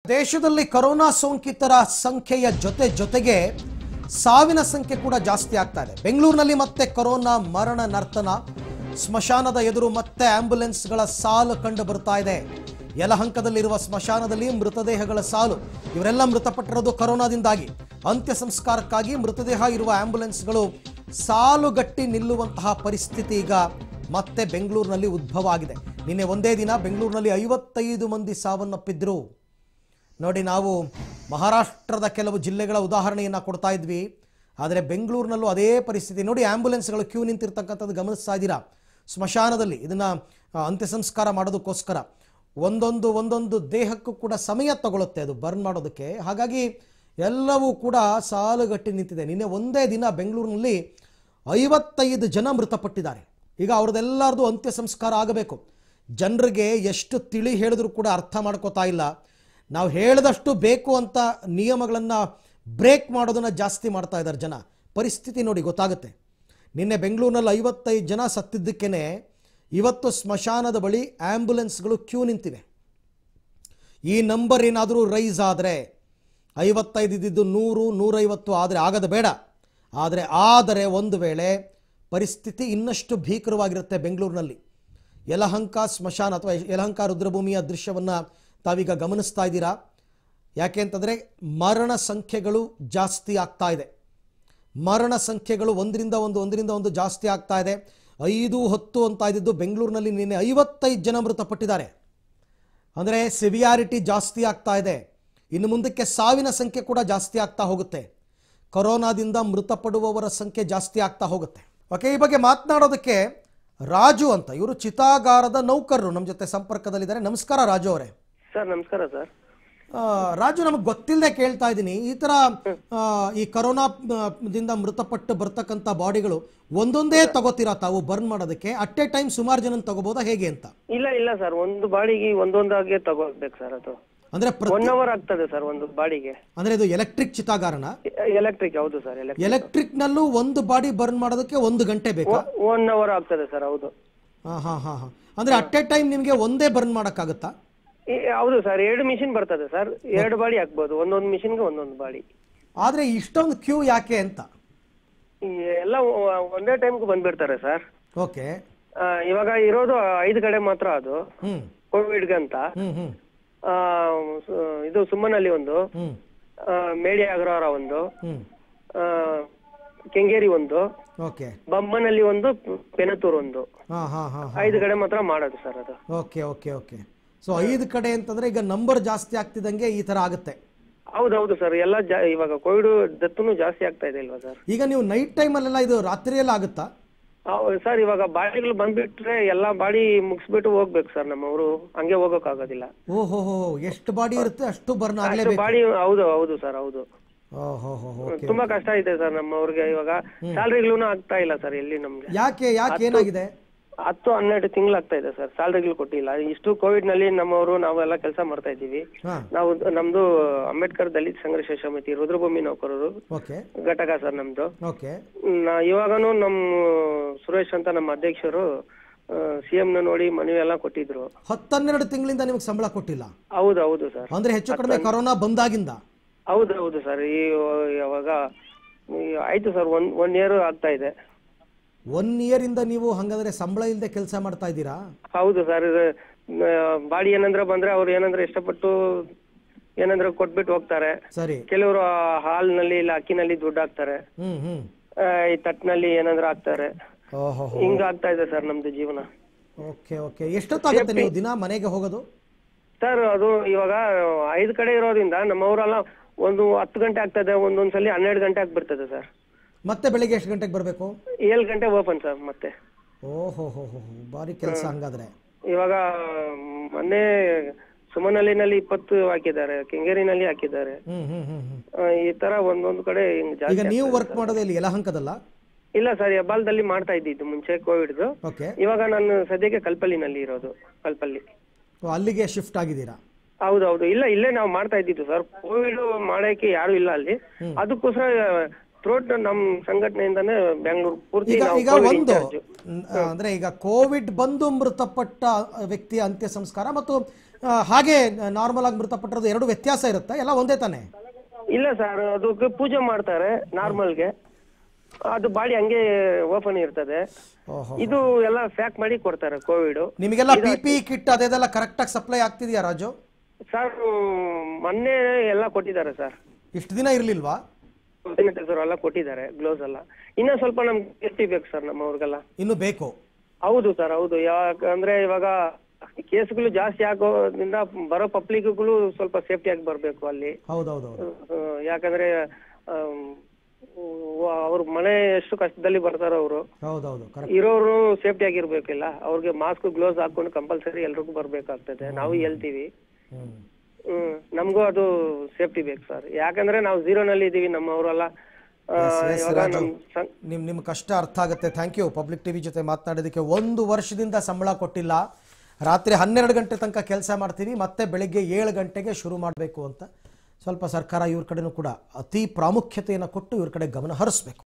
ದೇಶದಲ್ಲಿ ಕೊರೋನಾ ಸೋಂಕಿತರ ಸಂಖ್ಯೆಯ ಜೊತೆ ಜೊತೆಗೆ ಸಾವಿನ ಸಂಖ್ಯೆ ಕೂಡ ಜಾಸ್ತಿ ಆಗ್ತಾ ಇದೆ ಬೆಂಗಳೂರಿನಲ್ಲಿ ಮತ್ತೆ ಕೊರೋನಾ ಮರಣ ನರ್ತನ ಸ್ಮಶಾನದ ಎದುರು ಮತ್ತೆ ಆಂಬ್ಯುಲೆನ್ಸ್ಗಳ ಸಾಲು ಕಂಡು ಬರ್ತಾ ಇದೆ ಯಲಹಂಕದಲ್ಲಿರುವ ಸ್ಮಶಾನದಲ್ಲಿ ಮೃತದೇಹಗಳ ಸಾಲು ಇವರೆಲ್ಲ ಮೃತಪಟ್ಟಿರೋದು ಕೊರೋನಾದಿಂದಾಗಿ ಅಂತ್ಯ ಸಂಸ್ಕಾರಕ್ಕಾಗಿ ಮೃತದೇಹ ಇರುವ ಆಂಬ್ಯುಲೆನ್ಸ್ಗಳು ಸಾಲುಗಟ್ಟಿ ನಿಲ್ಲುವಂತಹ ಪರಿಸ್ಥಿತಿ ಈಗ ಮತ್ತೆ ಬೆಂಗಳೂರಿನಲ್ಲಿ ಉದ್ಭವ ಆಗಿದೆ ನಿನ್ನೆ ಒಂದೇ ದಿನ ಬೆಂಗಳೂರಿನಲ್ಲಿ ಐವತ್ತೈದು ಮಂದಿ ಸಾವನ್ನಪ್ಪಿದ್ರು ನೋಡಿ ನಾವು ಮಹಾರಾಷ್ಟ್ರದ ಕೆಲವು ಜಿಲ್ಲೆಗಳ ಉದಾಹರಣೆಯನ್ನು ಕೊಡ್ತಾ ಇದ್ವಿ ಆದರೆ ಬೆಂಗಳೂರಿನಲ್ಲೂ ಅದೇ ಪರಿಸ್ಥಿತಿ ನೋಡಿ ಆ್ಯಂಬುಲೆನ್ಸ್ಗಳು ಕ್ಯೂ ನಿಂತಿರ್ತಕ್ಕಂಥದ್ದು ಗಮನಿಸ್ತಾ ಇದ್ದೀರಾ ಸ್ಮಶಾನದಲ್ಲಿ ಇದನ್ನು ಅಂತ್ಯ ಸಂಸ್ಕಾರ ಮಾಡೋದಕ್ಕೋಸ್ಕರ ಒಂದೊಂದು ಒಂದೊಂದು ದೇಹಕ್ಕೂ ಕೂಡ ಸಮಯ ತಗೊಳುತ್ತೆ ಅದು ಬರ್ನ್ ಮಾಡೋದಕ್ಕೆ ಹಾಗಾಗಿ ಎಲ್ಲವೂ ಕೂಡ ಸಾಲುಗಟ್ಟಿ ನಿಂತಿದೆ ನಿನ್ನೆ ಒಂದೇ ದಿನ ಬೆಂಗಳೂರಿನಲ್ಲಿ ಐವತ್ತೈದು ಜನ ಮೃತಪಟ್ಟಿದ್ದಾರೆ ಈಗ ಅವ್ರದ್ದೆಲ್ಲರದು ಅಂತ್ಯ ಸಂಸ್ಕಾರ ಆಗಬೇಕು ಜನರಿಗೆ ಎಷ್ಟು ತಿಳಿ ಹೇಳಿದ್ರು ಕೂಡ ಅರ್ಥ ಮಾಡ್ಕೋತಾ ಇಲ್ಲ ನಾವು ಹೇಳಿದಷ್ಟು ಬೇಕು ಅಂತ ನಿಯಮಗಳನ್ನು ಬ್ರೇಕ್ ಮಾಡೋದನ್ನು ಜಾಸ್ತಿ ಮಾಡ್ತಾ ಇದ್ದಾರೆ ಜನ ಪರಿಸ್ಥಿತಿ ನೋಡಿ ಗೊತ್ತಾಗುತ್ತೆ ನಿನ್ನೆ ಬೆಂಗಳೂರಿನಲ್ಲಿ ಐವತ್ತೈದು ಜನ ಸತ್ತಿದ್ದಕ್ಕೇ ಇವತ್ತು ಸ್ಮಶಾನದ ಬಳಿ ಆ್ಯಂಬುಲೆನ್ಸ್ಗಳು ಕ್ಯೂ ನಿಂತಿವೆ ಈ ನಂಬರ್ ಏನಾದರೂ ರೈಸ್ ಆದರೆ ಐವತ್ತೈದು ಇದ್ದಿದ್ದು ನೂರು ನೂರೈವತ್ತು ಆದರೆ ಆಗದ ಬೇಡ ಆದರೆ ಆದರೆ ಒಂದು ವೇಳೆ ಪರಿಸ್ಥಿತಿ ಇನ್ನಷ್ಟು ಭೀಕರವಾಗಿರುತ್ತೆ ಬೆಂಗಳೂರಿನಲ್ಲಿ ಯಲಹಂಕ ಸ್ಮಶಾನ ಅಥವಾ ಯಲಹಂಕ ರುದ್ರಭೂಮಿಯ ದೃಶ್ಯವನ್ನು ತಾವೀಗ ಗಮನಿಸ್ತಾ ಇದ್ದೀರಾ ಯಾಕೆ ಅಂತಂದರೆ ಮರಣ ಸಂಖ್ಯೆಗಳು ಜಾಸ್ತಿ ಆಗ್ತಾ ಇದೆ ಮರಣ ಸಂಖ್ಯೆಗಳು ಒಂದರಿಂದ ಒಂದು ಒಂದರಿಂದ ಒಂದು ಜಾಸ್ತಿ ಆಗ್ತಾ ಇದೆ ಐದು ಹತ್ತು ಅಂತ ಇದ್ದಿದ್ದು ಬೆಂಗಳೂರಿನಲ್ಲಿ ನಿನ್ನೆ ಐವತ್ತೈದು ಜನ ಮೃತಪಟ್ಟಿದ್ದಾರೆ ಅಂದರೆ ಸಿವಿಯಾರಿಟಿ ಜಾಸ್ತಿ ಆಗ್ತಾ ಇದೆ ಇನ್ನು ಮುಂದಕ್ಕೆ ಸಾವಿನ ಸಂಖ್ಯೆ ಕೂಡ ಜಾಸ್ತಿ ಆಗ್ತಾ ಹೋಗುತ್ತೆ ಕೊರೋನಾದಿಂದ ಮೃತಪಡುವವರ ಸಂಖ್ಯೆ ಜಾಸ್ತಿ ಆಗ್ತಾ ಹೋಗುತ್ತೆ ಓಕೆ ಈ ಬಗ್ಗೆ ಮಾತನಾಡೋದಕ್ಕೆ ರಾಜು ಅಂತ ಇವರು ಚಿತಾಗಾರದ ನೌಕರರು ನಮ್ಮ ಜೊತೆ ಸಂಪರ್ಕದಲ್ಲಿದ್ದಾರೆ ನಮಸ್ಕಾರ ರಾಜು ಅವರೇ ಸರ್ ನಮಸ್ಕಾರ ಸರ್ ಆ, ರಾಜು ನಮಗೆ ಗೊತ್ತಿಲ್ಲದೆ ಕೇಳ್ತಾ ಇದ್ದೀನಿ ಈ ಥರ ಆ, ಈ ಕೊರೋನಾ ಆ, ದಿಂದ ಮೃತಪಟ್ಟು ಬರ್ತಕ್ಕಂಥ ಬಾಡಿಗಳು ಒಂದೊಂದೇ ತಗೋತೀರಾ ತಾವು ಬರ್ನ್ ಮಾಡೋದಕ್ಕೆ ಅಟ್ ಎ ಟೈಮ್ ಸುಮಾರು ಜನ ತಗೋಬೋದಾ ಹೇಗೆ ಅಂತ ಇಲ್ಲ ಇಲ್ಲ ಸರ್ ಒಂದು ಬಾಡಿಗೆ ಒಂದೊಂದಾಗೆ ತಗೋಬೇಕು ಸರ್ ಅದು ಅಂದ್ರೆ ಪ್ರ ಒನ್ ಅವರ್ ಆಗ್ತದೆ ಸರ್ ಒಂದು ಬಾಡಿಗೆ ಅಂದ್ರೆ ಇದು ಎಲೆಕ್ಟ್ರಿಕ್ ಚಿತಾಗಾರನ ಎಲೆಕ್ಟ್ರಿಕ್ ಹೌದು ಸರ್ ಎಲೆಕ್ಟ್ರಿಕ್ ಎಲೆಕ್ಟ್ರಿಕ್ ನಲ್ಲೂ ಒಂದು ಬಾಡಿ ಬರ್ನ್ ಮಾಡೋದಕ್ಕೆ ಒಂದು ಗಂಟೆ ಬೇಕಾ ಒನ್ ಅವರ್ ಆಗ್ತದೆ ಸರ್ ಹೌದು ಹಾ ಹಾ ಹಾ ಹಾ ಅಂದ್ರೆ ಅಟ್ ಎ ಟೈಮ್ ನಿಮಗೆ ಒಂದೇ ಬರ್ನ್ ಮಾಡೋಕ್ಕಾಗತ್ತಾ ಈ- ಹೌದು ಸರ್ ಎರಡು ಮಿಷಿನ್ ಬರ್ತದೆ ಸರ್ ಎರಡು ಬಾಡಿ ಹಾಕ್ಬೋದು ಒಂದೊಂದು ಮಿಷಿನ್ಗೆ ಒಂದೊಂದು ಬಾಡಿ ಆದ್ರೆ ಇಷ್ಟೊಂದು ಕ್ಯೂ ಯಾಕೆ ಅಂತ ಈ ಎಲ್ಲ ಒ- ಒಂದೇ ಟೈಮ್ಗೆ ಬಂದ್ಬಿಡ್ತಾರೆ ಸರ್ ಓಕೆ ಆ, ಇವಾಗ ಇರೋದು ಐದು ಕಡೆ ಮಾತ್ರ ಅದು ಹ್ಮ್ ಕೋವಿಡ್ಗೆ ಅಂತ ಹ್ಮ್ ಹ್ಮ್ ಆ, ಸು- ಇದು ಸುಮ್ಮನಲ್ಲಿ ಒಂದು ಹ್ಮ್ ಆ, ಮೇಡಿ ಅಗ್ರಹಾರ ಒಂದು ಹ್ಮ್ ಆ, ಕೆಂಗೇರಿ ಒಂದು ಓಕೆ ಬೊಮ್ಮನಲ್ಲಿ ಒಂದು ಪೆನತೂರ್ ಒಂದು ಹಾ ಹಾ ಹಾ ಐದು ಕಡೆ ಮಾತ್ರ ಮಾಡೋದು ಸರ್ ಅದು ಓಕೆ ಓಕೆ ಓಕೆ ಸೊ ಐದು ಕಡೆ ಅಂತಂದ್ರೆ ಈಗ ನಂಬರ್ ಜಾಸ್ತಿ ಆಗ್ತಿದ್ದಂಗೆ ಈ ತರ ಆಗುತ್ತೆ ಹೌದೌದು ಸರ್ ಎಲ್ಲ ಜಾ- ಇವಾಗ ಕೋವಿಡ್ ಡೆತ್ತುನು ಜಾಸ್ತಿ ಆಗ್ತಾ ಇದೆ ಇಲ್ವಾ ಸರ್ ಈಗ ನೀವು ನೈಟ್ ಟೈಮಲ್ಲೆಲ್ಲ ಇದು ರಾತ್ರಿಯೆಲ್ಲ ಆಗುತ್ತಾ ಸರ್ ಇವಾಗ ಬಾಡಿಗಳು ಬಂದ್ಬಿಟ್ರೆ ಎಲ್ಲ ಬಾಡಿ ಮುಗಿಸ್ಬಿಟ್ಟು ಹೋಗ್ಬೇಕು ಸರ್ ನಮ್ಮವರು ಹಂಗೆ ಹೋಗೋಕ್ ಆಗೋದಿಲ್ಲ ಓಹೋ ಹೋ ಎಷ್ಟು ಬಾಡಿ ಇರುತ್ತೆ ಅಷ್ಟು ಬರ್ನ್ ಆಗ್ಲೇಬೇಕು ಬಾಡಿ ಹೌದು ಹೌದು ಸರ್ ಹೌದು ಓಹೋ ಹೋ ಓಕೆ ತುಂಬಾ ಕಷ್ಟ ಇದೆ ಸರ್ ನಮ್ಮವ್ರಿಗೆ ಇವಾಗ ಸ್ಯಾಲ್ರಿಗಳು ಆಗ್ತಾ ಇಲ್ಲ ಸರ್ ಎಲ್ಲಿ ನಮ್ಗೆ ಯಾಕೆ ಯಾಕೆ ಏನಾಗಿದೆ ಹತ್ತು ಹನ್ನೆರಡು ತಿಂಗಳಾಗ್ತಾ ಇದೆ ಸರ್ ಸ್ಯಾಲ್ರಿಗಳು ಕೊಟ್ಟಿಲ್ಲ ಇಷ್ಟು ಕೋವಿಡ್ ನಲ್ಲಿ ನಮ್ಮವರು ನಾವೆಲ್ಲ ಕೆಲಸ ಮಾಡ್ತಾ ಇದ್ದೀವಿ ಹಾ ನಾವು ನಮ್ದು ಅಂಬೇಡ್ಕರ್ ದಲಿತ ಸಂಘರ್ಷ ಸಮಿತಿ ರುದ್ರಭೂಮಿ ನೌಕರರು ಓಕೆ ಘಟಕ ಸರ್ ನಮ್ದು ಓಕೆ ನಾ- ಇವಾಗನು ನಮ್ಮ ಸುರೇಶ್ ಅಂತ ನಮ್ಮ ಅಧ್ಯಕ್ಷರು ಸಿ ನ ನೋಡಿ ಮನವಿ ಎಲ್ಲ ಕೊಟ್ಟಿದ್ರು ಹತ್ತನ್ನೆರಡು ತಿಂಗಳಿಂದ ನಿಮಗೆ ಸಂಬಳ ಕೊಟ್ಟಿಲ್ಲ ಹೌದು ಹೌದು ಸರ್ ಅಂದ್ರೆ ಹೆಚ್ಚು ಕಡಿಮೆ ಕೊರೋನಾ ಬಂದಾಗಿಂದ ಹೌದು ಹೌದು ಸರ್ ಈ ಯಾವಾಗ ಈ ಆಯ್ತು ಸರ್ ಒನ್ ಒನ್ ಇಯರ್ ಆಗ್ತಾ ಇದೆ ಒನ್ ಇಯರ್ ಇಂದ ನೀವು ಹಂಗಂದ್ರೆ ಸಂಬಳ ಇಲ್ಲದೆ ಕೆಲಸ ಮಾಡ್ತಾ ಇದ್ದೀರಾ ಹೌದು ಸರ್ ಬಾಡಿ ಏನಂದ್ರೆ ಬಂದ್ರೆ ಅವ್ರು ಏನಂದ್ರೆ ಇಷ್ಟಪಟ್ಟು ಏನಂದ್ರೆ ಕೊಟ್ಬಿಟ್ಟು ಹೋಗ್ತಾರೆ ಸರಿ ಕೆಲವರು ಹಾಲ್ನಲ್ಲಿ ಇಲ್ಲ ಅಕ್ಕಿನಲ್ಲಿ ದುಡ್ಡು ಹಾಕ್ತಾರೆ ಹ್ಮ್ ಹ್ಮ್ ಆ, ಈ ತಟ್ನಲ್ಲಿ ಏನಂದ್ರೆ ಹಾಕ್ತಾರೆ ಓಹೋ ಹಿಂಗ ಆಗ್ತಾ ಇದೆ ಸರ್ ನಮ್ದು ಜೀವನ ಓಕೆ ಓಕೆ ಎಷ್ಟೊತ್ತಾಗುತ್ತೆ ನೀವು ದಿನ ಮನೆಗೆ ಹೋಗೋದು ಸರ್ ಅದು ಇವಾಗ ಐದು ಕಡೆ ಇರೋದ್ರಿಂದ ನಮ್ಮವರೆಲ್ಲ ಒಂದು ಹತ್ತು ಗಂಟೆ ಆಗ್ತದೆ ಒಂದೊಂದ್ಸಲಿ ಹನ್ನೆರಡು ಗಂಟೆ ಆಗ್ಬಿಡ್ತದೆ ಸರ್ ಮತ್ತೆ ಬೆಳಿಗ್ಗೆ ಎಷ್ಟು ಗಂಟೆಗೆ ಬರಬೇಕು ಏಳು ಗಂಟೆ ಓಪನ್ ಸರ್ ಮತ್ತೆ ಓಹೋ ಹೋ ಹೋ ಭಾರಿ ಕೆಲಸ ಹಂಗಾದ್ರೆ ಇವಾಗ ಮ್, ಮೊನ್ನೆ ಸುಮನಲ್ಲಿನಲ್ಲಿ ಇಪ್ಪತ್ತು ಹಾಕಿದ್ದಾರೆ ಕೆಂಗೇರಿನಲ್ಲಿ ಹಾಕಿದ್ದಾರೆ ಹ್ಮ್ ಹ್ಮ್ ಹ್ಮ್ ಹ್ಮ್ ಆ, ಈ ತರ ಒಂದೊಂದು ಕಡೆ ಹಿಂಗ್ ಈಗ ಜಾಸ್ತಿ ನೀವು ವರ್ಕ್ ಮಾಡೋದು ಇಲ್ಲಿ ಯಲಹಂಕದಲ್ಲ ಇಲ್ಲ ಸರ್ ಹೆಬ್ಬಾಳದಲ್ಲಿ ಮಾಡ್ತಾ ಇದ್ದಿದ್ದು ಮುಂಚೆ ಕೋವಿಡ್ದು ಓಕೆ ಇವಾಗ ನಾನು ಸದ್ಯಕ್ಕೆ ಕಲ್ಪಲ್ಲಿನಲ್ಲಿ ಇರೋದು ಕಲ್ಪಲ್ಲಿ ಅಲ್ಲಿಗೆ ಶಿಫ್ಟ್ ಆಗಿದ್ದೀರಾ ಹೌದೌದು ಇಲ್ಲ ಇಲ್ಲೇ ನಾವು ಮಾಡ್ತಾ ಇದ್ದಿದ್ದು ಸರ್ ಕೋವಿಡ್ ಮಾಡಕ್ಕೆ ಯಾರು ಇಲ್ಲ ಅಲ್ಲಿ ಅದಕ್ಕೋಸ್ಕರ ಥ್ರೋಟ್ ನಮ್ಮ ಸಂಘಟನೆಯಿಂದಾನೇ ಬೆಂಗಳೂರು ಪೂರ್ತಿ ಈಗ ನಾವು ಈಗ COVID ಒಂದು in charge. ನ್- ಅಂದ್ರೆ ಈಗ ಕೋವಿಡ್ ಬಂದು ಮೃತಪಟ್ಟ ವ್ಯಕ್ತಿಯ ಅಂತ್ಯ ಸಂಸ್ಕಾರ ಮತ್ತು ಆ, ಹಾಗೆ ನಾರ್ಮಲ್ ಆಗಿ ಮೃತಪಟ್ಟಿರೋದು ಎರಡು ವ್ಯತ್ಯಾಸ ಇರುತ್ತಾ ಎಲ್ಲ ಒಂದೇ ತಾನೆ ಇಲ್ಲ ಸರ್ ಅದಕ್ಕೆ ಪೂಜೆ ಮಾಡ್ತಾರೆ ನಾರ್ಮಲ್ಗೆ ಅದು ಬಾಡಿ ಹಂಗೆ ಓಪನ್ ಇರ್ತದೆ ಓಹೋ ಇದು ಎಲ್ಲ ಪ್ಯಾಕ್ ಮಾಡಿ ಕೊಡ್ತಾರೆ ಕೋವಿಡ್ ನಿಮಗೆಲ್ಲ ಪಿ ಪಿ ಕಿಟ್ ಅದೆಲ್ಲ ಕರೆಕ್ಟಾಗಿ ಸಪ್ಲೈ ಆಗ್ತಿದೆಯಾ ರಾಜು ಸರ್ ಮೊನ್ನೆ ಎಲ್ಲ ಕೊಟ್ಟಿದ್ದಾರೆ ಸರ್ ಇಷ್ಟು ದಿನ ಇರಲಿಲ್ವಾ ಸ್ಯಾನಿಟೈಸರ್ ಎಲ್ಲ ಕೊಟ್ಟಿದ್ದಾರೆ ಗ್ಲೌಸ್ ಎಲ್ಲ ಇನ್ನೂ ಸ್ವಲ್ಪ ನಮ್ಗೆ ಸೇಫ್ಟಿ ಬೇಕು ಸರ್ ನಮ್ಮವ್ರಿಗೆಲ್ಲ ಇನ್ನು ಬೇಕು ಹೌದು ಸರ್ ಹೌದು ಯಾಕಂದ್ರೆ ಇವಾಗ ಕೇಸ್ಗಳು ಜಾಸ್ತಿ ಆಗೋದ್ರಿಂದ ಬರೋ ಪಬ್ಲಿಕ್ಗಳು ಸ್ವಲ್ಪ ಸೇಫ್ಟಿಯಾಗಿ ಬರಬೇಕು ಅಲ್ಲಿ ಹೌದೌದು ಆ, ಯಾಕಂದ್ರೆ ಅವ್ರ ಮನೆ ಎಷ್ಟು ಕಷ್ಟದಲ್ಲಿ ಬರ್ತಾರೋ ಅವರು ಹೌದೌದು ಕರೆಕ್ಟ್ ಇರೋರು ಸೇಫ್ಟಿ ಆಗಿರ್ಬೇಕಿಲ್ಲ ಅವ್ರಿಗೆ ಮಾಸ್ಕ್ ಗ್ಲೋಸ್ ಹಾಕೊಂಡು ಕಂಪಲ್ಸರಿ ಎಲ್ರಿಗೂ ಬರ್ಬೇಕಾಗ್ತದೆ ನಾವು ಹೇಳ್ತೀವಿ ಹ್ಮ್ ಹ್ಮ್ ನಮಗೂ ಅದು ಸೇಫ್ಟಿ ಬೇಕು ಸರ್ ಯಾಕಂದ್ರೆ ನಾವು ಝೀರೋನಲ್ಲಿ ಇದೀವಿ ನಮ್ಮವರೆಲ್ಲ ಆ, yes, ಇವಾಗ ರಾಜು. ನಮ್ ಸಂ- ನಿಮ್ ನಿಮ್ಮ ಕಷ್ಟ ಅರ್ಥ ಆಗುತ್ತೆ ಥ್ಯಾಂಕ್ ಯು ಪಬ್ಲಿಕ್ ಟಿವಿ ಜೊತೆ ಮಾತನಾಡೋದಕ್ಕೆ ಒಂದು ವರ್ಷದಿಂದ ಸಂಬಳ ಕೊಟ್ಟಿಲ್ಲ ರಾತ್ರಿ ಹನ್ನೆರಡು ಗಂಟೆ ತನಕ ಕೆಲಸ ಮಾಡ್ತೀವಿ ಮತ್ತೆ ಬೆಳಿಗ್ಗೆ ಏಳು ಗಂಟೆಗೆ ಶುರು ಮಾಡಬೇಕು ಅಂತ ಸ್ವಲ್ಪ ಸರ್ಕಾರ ಇವ್ರ ಕಡೆನೂ ಕೂಡ ಅತಿ ಪ್ರಾಮುಖ್ಯತೆಯನ್ನು ಕೊಟ್ಟು ಇವ್ರ ಕಡೆ ಗಮನ ಹರಿಸ್ಬೇಕು